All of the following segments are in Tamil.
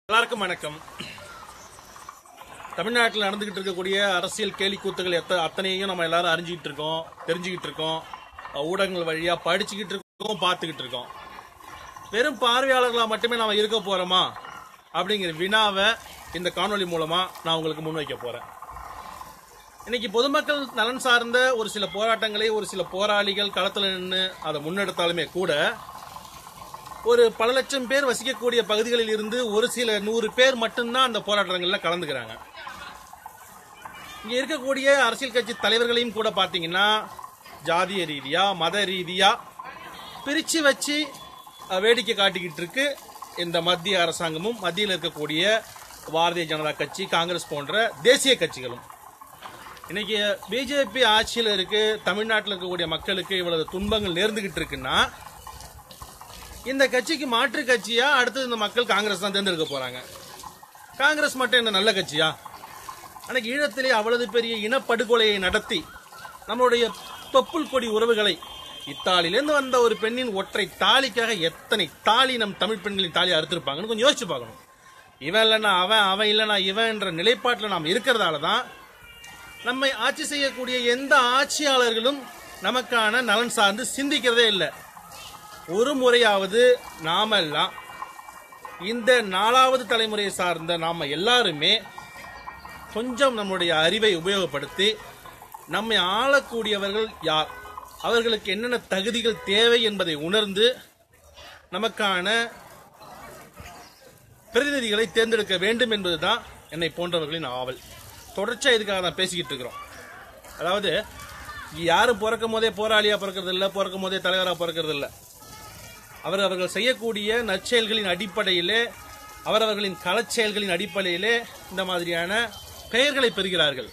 எல்லாருக்கும் வணக்கம் தமிழ்நாட்டில் நடந்துகிட்டு இருக்கக்கூடிய அரசியல் கேலி கூத்துகள் எத்த அத்தனையும் நம்ம எல்லாரும் அறிஞ்சுக்கிட்டு இருக்கோம் தெரிஞ்சுக்கிட்டு இருக்கோம் அஹ் ஊடகங்கள் வழியா படிச்சுக்கிட்டு இருக்கோம் பார்த்துக்கிட்டு இருக்கோம் வெறும் பார்வையாளர்களா மட்டுமே நாம இருக்க போறோமா அப்படிங்கிற வினாவை இந்த காணொளி மூலமா நான் உங்களுக்கு முன்வைக்க போறேன் இன்னைக்கு பொதுமக்கள் நலன் சார்ந்த ஒரு சில போராட்டங்களை ஒரு சில போராளிகள் களத்தில் நின்று அதை முன்னெடுத்தாலுமே கூட ஒரு பல லட்சம் பேர் வசிக்கக்கூடிய பகுதிகளில் இருந்து ஒரு சில நூறு பேர் மட்டும்தான் அந்த போராட்டங்கள்ல கலந்துக்கிறாங்க இங்க இருக்கக்கூடிய அரசியல் கட்சி தலைவர்களையும் கூட பாத்தீங்கன்னா ஜாதிய ரீதியா மத ரீதியா பிரிச்சு வச்சு அஹ், வேடிக்கை காட்டிக்கிட்டு இருக்கு இந்த மத்திய அரசாங்கமும் மத்தியில் இருக்கக்கூடிய பாரதிய ஜனதா கட்சி காங்கிரஸ் போன்ற தேசிய கட்சிகளும் இன்னைக்கு பிஜேபி ஆட்சியில் இருக்கு தமிழ்நாட்டில் இருக்கக்கூடிய மக்களுக்கு இவ்வளவு துன்பங்கள் நேர்ந்துகிட்டு இருக்குன்னா இந்த கட்சிக்கு மாற்று கட்சியா அடுத்து இந்த மக்கள் காங்கிரஸ் தான் தேர்ந்தெடுக்க போறாங்க காங்கிரஸ் மட்டும் என்ன நல்ல கட்சியா அன்னைக்கு ஈழத்திலே அவ்வளவு பெரிய இனப்படுகொலையை நடத்தி நம்மளுடைய தொப்புள் கொடி உறவுகளை இத்தாலியிலேருந்து வந்த ஒரு பெண்ணின் ஒற்றை தாலிக்காக எத்தனை தாலி நம் தமிழ் பெண்களின் தாலி அறுத்திருப்பாங்கன்னு கொஞ்சம் யோசிச்சு பார்க்கணும் இவன் இல்லைன்னா அவன் அவன் இல்லைன்னா இவன் என்ற நிலைப்பாட்டில் நாம் இருக்கிறதால தான் நம்மை ஆட்சி செய்யக்கூடிய எந்த ஆட்சியாளர்களும் நமக்கான நலன் சார்ந்து சிந்திக்கிறதே இல்லை ஒரு முறையாவது நாமெல்லாம் இந்த நாலாவது தலைமுறையை சார்ந்த நாம எல்லாருமே கொஞ்சம் நம்முடைய அறிவை உபயோகப்படுத்தி நம்மை ஆளக்கூடியவர்கள் யார் அவர்களுக்கு என்னென்ன தகுதிகள் தேவை என்பதை உணர்ந்து நமக்கான பிரதிநிதிகளை தேர்ந்தெடுக்க வேண்டும் என்பதுதான் என்னை போன்றவர்களின் ஆவல் தொடர்ச்சியா இதுக்காக தான் பேசிக்கிட்டு இருக்கிறோம் அதாவது யாரும் பிறக்கும் போதே போராளியா பிறக்கிறது இல்ல பிறக்கும் போதே தலைவரா பிறக்கிறது இல்ல அவர் அவர்கள் செய்யக்கூடிய நற்செயல்களின் அடிப்படையிலே அவரவர்களின் களச்செயல்களின் அடிப்படையிலே இந்த மாதிரியான பெயர்களை பெறுகிறார்கள்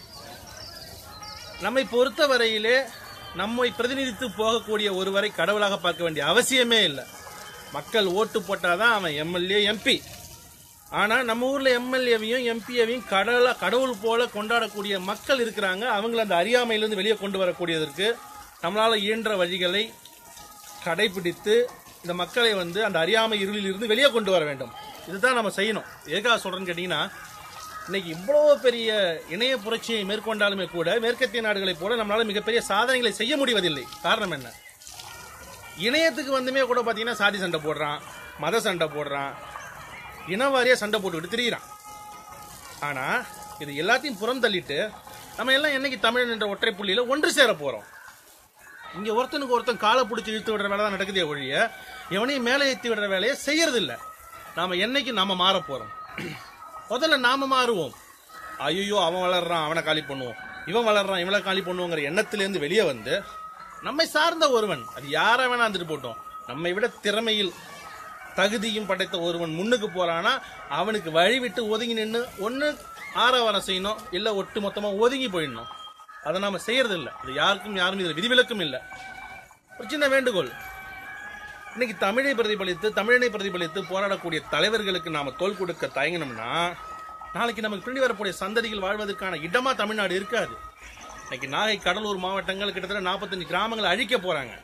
நம்மை பொறுத்தவரையிலே நம்மை பிரதிநிதித்து போகக்கூடிய ஒருவரை கடவுளாக பார்க்க வேண்டிய அவசியமே இல்லை மக்கள் ஓட்டு போட்டாதான் அவன் எம்எல்ஏ எம்பி ஆனா நம்ம ஊர்ல எம்எல்ஏவையும் எம்பியவையும் கடவுளா கடவுள் போல கொண்டாடக்கூடிய மக்கள் இருக்கிறாங்க அவங்கள அந்த அறியாமையிலிருந்து வெளியே கொண்டு வரக்கூடியதற்கு நம்மளால இயன்ற வழிகளை கடைபிடித்து இந்த மக்களை வந்து அந்த அறியாமை இருளில் இருந்து வெளியே கொண்டு வர வேண்டும் இதுதான் நம்ம செய்யணும் எதுக்காக சொல்றேன்னு கேட்டீங்கன்னா இன்னைக்கு இவ்வளவு பெரிய இணைய புரட்சியை மேற்கொண்டாலுமே கூட மேற்கத்திய நாடுகளைப் போல நம்மளால மிகப்பெரிய சாதனைகளை செய்ய முடிவதில்லை காரணம் என்ன இணையத்துக்கு வந்துமே கூட பாத்தீங்கன்னா சாதி சண்டை போடுறான் மத சண்டை போடுறான் இனவாரியா சண்டை போட்டுக்கிட்டு திரியிறான் ஆனா இது எல்லாத்தையும் புறந்தள்ளிட்டு நம்ம எல்லாம் என்னைக்கு தமிழன் என்ற ஒற்றை புள்ளியில ஒன்று சேர போறோம் இங்க ஒருத்தனுக்கு ஒருத்தன் காலை பிடிச்சி இழுத்து விடுற வேலை தான் நடக்குதே ஒழிய எவனையும் மேலே ஏற்றி விடுற வேலையை செய்யறது இல்ல நாம என்னைக்கு நாம மாற போறோம் முதல்ல நாம மாறுவோம் ஐயோ அவன் வளர்றான் அவனை காலி பண்ணுவோம் இவன் வளர்றான் இவனை காலி பண்ணுவோங்கிற எண்ணத்திலேருந்து வெளியே வந்து நம்மை சார்ந்த ஒருவன் அது யாரை வேணா இருந்துட்டு போட்டோம் நம்மை விட திறமையில் தகுதியும் படைத்த ஒருவன் முன்னுக்கு போறானா அவனுக்கு வழி விட்டு ஒதுங்கி நின்று ஒன்னு ஆரவாரம் செய்யணும் இல்ல ஒட்டு மொத்தமா ஒதுங்கி போயிடணும் அதை நாம செய்யறது இல்ல அது யாருக்கும் யாரும் இதுல விதிவிலக்கும் இல்ல ஒரு சின்ன வேண்டுகோள் இன்னைக்கு தமிழை பிரதிபலித்து தமிழனை பிரதிபலித்து போராடக்கூடிய தலைவர்களுக்கு நாம தோல் கொடுக்க தயங்கினோம்னா நாளைக்கு நமக்கு பின்னாடி வரக்கூடிய சந்ததிகள் வாழ்வதற்கான இடமா தமிழ்நாடு இருக்காது இன்னைக்கு நாகை கடலூர் மாவட்டங்கள் கிட்டத்தட்ட நாற்பத்தஞ்சு கிராமங்களை அழிக்க போறாங்க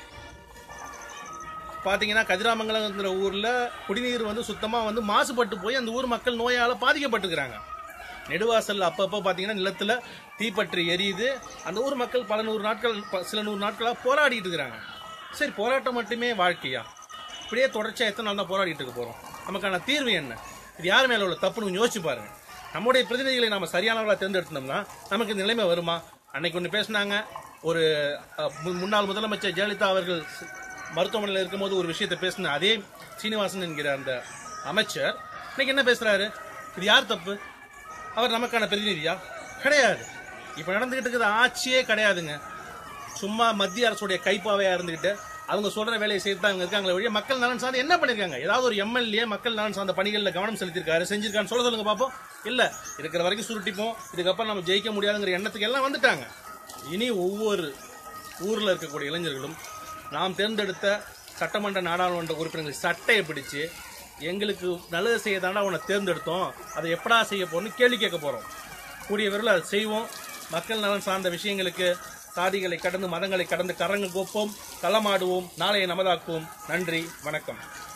பாத்தீங்கன்னா கதிராமங்கலங்கிற ஊர்ல குடிநீர் வந்து சுத்தமா வந்து மாசுபட்டு போய் அந்த ஊர் மக்கள் நோயால பாதிக்கப்பட்டிருக்கிறாங்க நெடுவாசல் அப்பப்போ பாத்தீங்கன்னா நிலத்துல தீப்பற்றி எரியுது அந்த ஊர் மக்கள் பல நூறு நாட்கள் ப- சில நூறு நாட்களா போராடிட்டு இருக்கிறாங்க சரி போராட்டம் மட்டுமே வாழ்க்கையா இப்படியே தொடர்ச்சியா எத்தனை நாள் தான் போராடிட்டு இருக்க போறோம் நமக்கான தீர்வு என்ன இது யார் மேல உள்ள தப்புன்னு கொஞ்சம் யோசிச்சு பாருங்க நம்முடைய பிரதிநிதிகளை நாம சரியானவர்களா தேர்ந்தெடுத்தோம்னா நமக்கு இந்த நிலைமை வருமா அன்னைக்கு ஒன்று பேசினாங்க ஒரு அஹ், மு- முன்னாள் முதலமைச்சர் ஜெயலலிதா அவர்கள் ஸ்- மருத்துவமனையில் இருக்கும்போது ஒரு விஷயத்தை பேசின அதே சீனிவாசன் என்கிற அந்த அமைச்சர் இன்னைக்கு என்ன பேசுறாரு இது யார் தப்பு அவர் நமக்கான பிரதிநிதியா கிடையாது இப்ப நடந்துகிட்டு இருக்கிற ஆட்சியே கிடையாதுங்க சும்மா மத்திய அரசுடைய கைப்பாவையா இருந்துகிட்டு அவங்க சொல்ற வேலையை செய்து தான் அவங்க இருக்காங்களே ஒழிய மக்கள் நலன் சார்ந்து என்ன பண்ணிருக்காங்க ஏதாவது ஒரு எம்எல்ஏ மக்கள் நலன் சார்ந்த பணிகளில் கவனம் செலுத்திருக்காரு செஞ்சிருக்கான்னு சொல்ல சொல்லுங்க பாப்போம் இல்ல இருக்கிற வரைக்கும் சுருட்டிப்போம் இதுக்கப்புறம் நம்ம ஜெயிக்க முடியாதுங்கிற எண்ணத்துக்கு எல்லாம் வந்துட்டாங்க இனி ஒவ்வொரு ஊர்ல இருக்கக்கூடிய இளைஞர்களும் நாம் தேர்ந்தெடுத்த சட்டமன்ற நாடாளுமன்ற உறுப்பினர்களை சட்டையை பிடிச்சு எங்களுக்கு நல்லது செய்ய தாண்டா உன்னை தேர்ந்தெடுத்தோம் அதை எப்படா செய்ய போறோம்னு கேள்வி கேட்க போறோம் கூடிய விரைவில் அதை செய்வோம் மக்கள் நலன் சார்ந்த விஷயங்களுக்கு சாதிகளை கடந்து மதங்களை கடந்து கரங்கள் கோப்போம் களமாடுவோம் நாளைய நமதாக்குவோம் நன்றி வணக்கம்